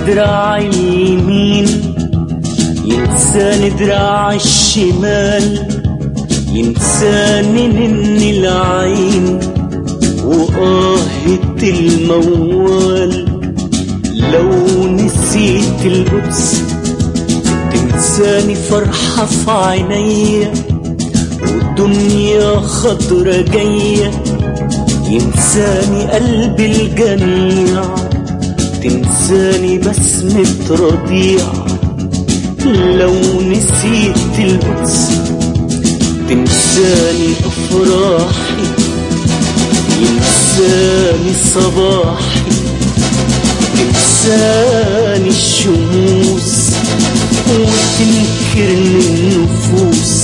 دراع اليمين ينساني دراع الشمال ينساني من العين وآهة الموال لو نسيت القدس تنساني فرحة في عينيا والدنيا خضرة جاية ينساني قلب الجميع تنساني بسمة رضيع لو نسيت القدس تنساني أفراحي ينساني صباحي تنساني الشموس وتنكرني النفوس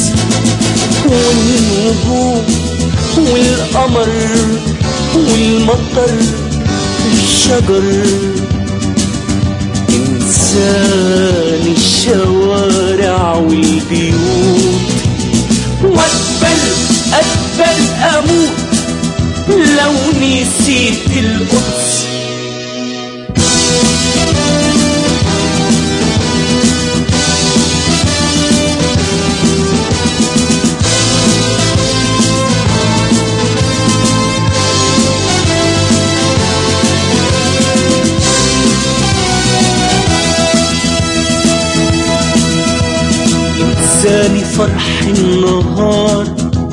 والنجوم والقمر والمطر الشجر تنساني الشوارع والبيوت وأقبل أقبل أموت لو نسيت القدس ينساني فرح النهار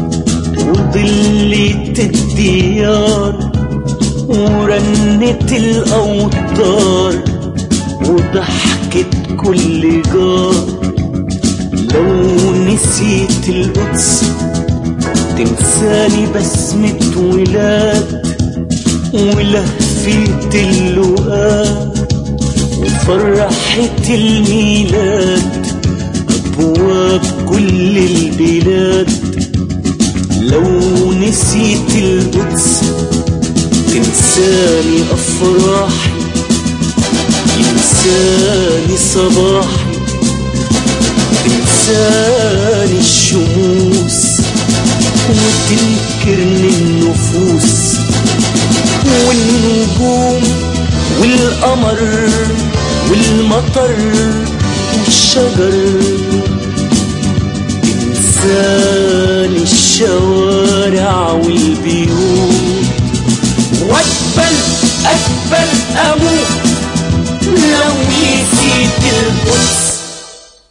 وظلة الديار ورنة الأوتار وضحكة كل جار لو نسيت القدس تنساني بسمة ولاد ولهفة اللقاء وفرحة الميلاد أبواب كل البلاد لو نسيت القدس تنساني أفراحي ينساني صباحي تنساني الشموس وتنكرني النفوس والنجوم والقمر والمطر والشجر تنساني الشوارع والبيوت